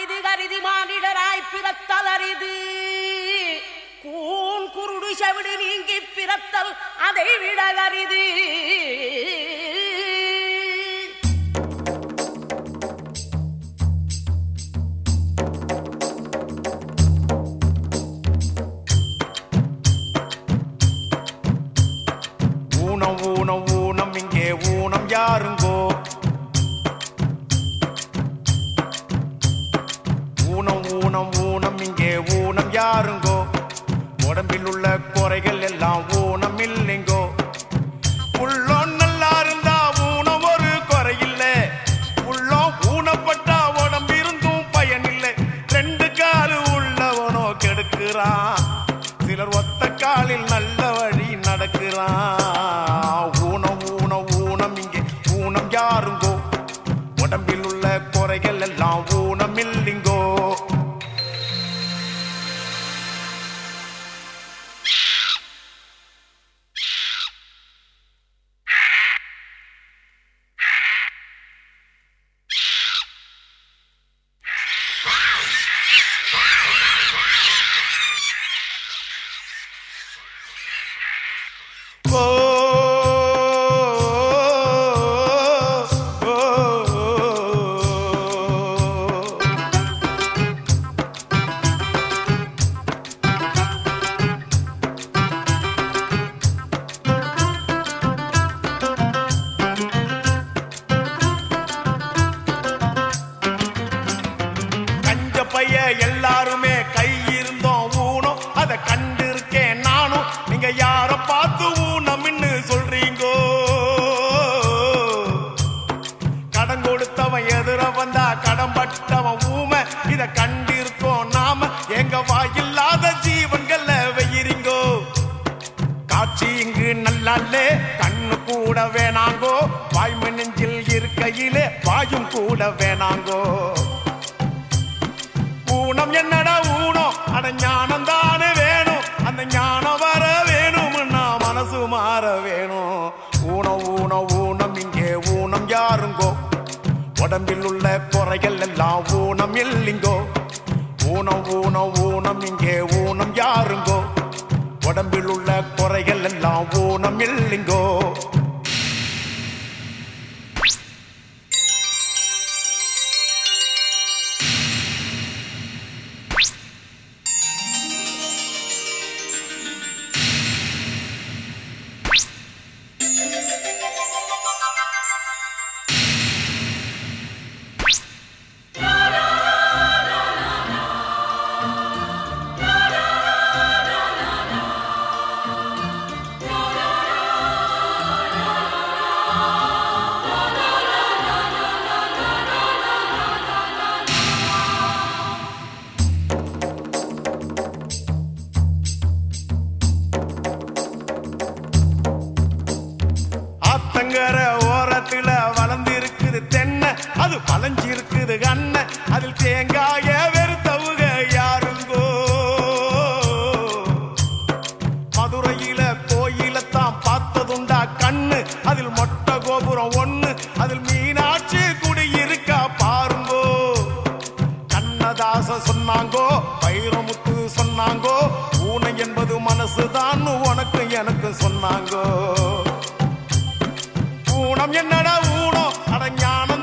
அரிது கரிதி மானிடராய் பிறத்தல் அரிது கூன் குருடு செவிடு நீங்கி பிறத்தல் அதை விட அரிது ஊனம் ஊனம் ஊனம் இங்கே ஊனம் யாருங்கோ ஊனம் ஊனம் ஊனம் இங்கே ஊனம் யாருங்கோ உடம்பில் உள்ள குறைகள் எல்லாம் ஊனம் இல்லைங்கோ உள்ளம் நல்லா இருந்தா ஊனம் ஒரு குறையில்லை உள்ளம் ஊனப்பட்டா உடம்பு இருந்தும் பயனில்லை ரெண்டு காலு உள்ளவனோ கெடுக்கிறான் சிலர் ஒத்த காலில் நல்ல வழி நடக்கிறான் ஊனம் ஊனம் ஊனம் இங்கே ஊனம் யாருங்கோ உடம்பில் உள்ள குறைகள் எல்லாம் ஊனம் இல்லைங்கோ ஓ கஞ்ச பைய எல்லாருமே கை இருந்தோம் ஊனம் அத கண்டு இருக்கேன் நானும் நீங்க யார பார்த்து ஊனம்னு சொல்றீங்கோ கடன் கொடுத்தவன் எதிர வந்தா கடன் பட்டவன் ஊமை இத கண்டு இருக்கோம் நாம எங்க வாயில்லாத ஜீவன்கள்ல வெயிறீங்கோ காட்சி இங்கு நல்லாலே கண்ணு கூட வேணாங்கோ வாய்மை நெஞ்சில் இருக்கையிலே வாயும் கூட வேணாங்கோ ஊனம் என்னடா ஊனம் அட ஞானம் தானே வேணும் அந்த ஞானம் வர வேணும்னா மனசு மாற வேணும் ஊனம் ஊனம் ஊனம் இங்கே ஊனம் யாருங்கோ உடம்பில் உள்ள குறைகள் எல்லாம் ஊனம் இல்லைங்கோ ஊனம் ஊனம் ஊனம் இங்கே ஊனம் யாருங்கோ உடம்பில் உள்ள குறைகள் எல்லாம் ஊனம் இல்லைங்கோ ஆத்தங்கர ஓரத்துல வளர்ந்து இருக்குது தென்னை அது பழஞ்சி இருக்குது கண்ண அதில் தேங்காய வெறுத்தவுக யாருங்கோ மதுரையில கோயிலத்தான் பார்த்ததுண்டா கண்ணு அதில் மொட்டை கோபுரம் ஒண்ணு அதில் மீனாட்சி குடியிருக்கா பாருங்கோ கண்ணதாச சொன்னாங்கோ வைரமுத்து சொன்னாங்கோ ஊனை என்பது மனசுதான் உனக்கு எனக்கு சொன்னாங்கோ ஊனம் என்னடா ஊனம் அட ஞானம்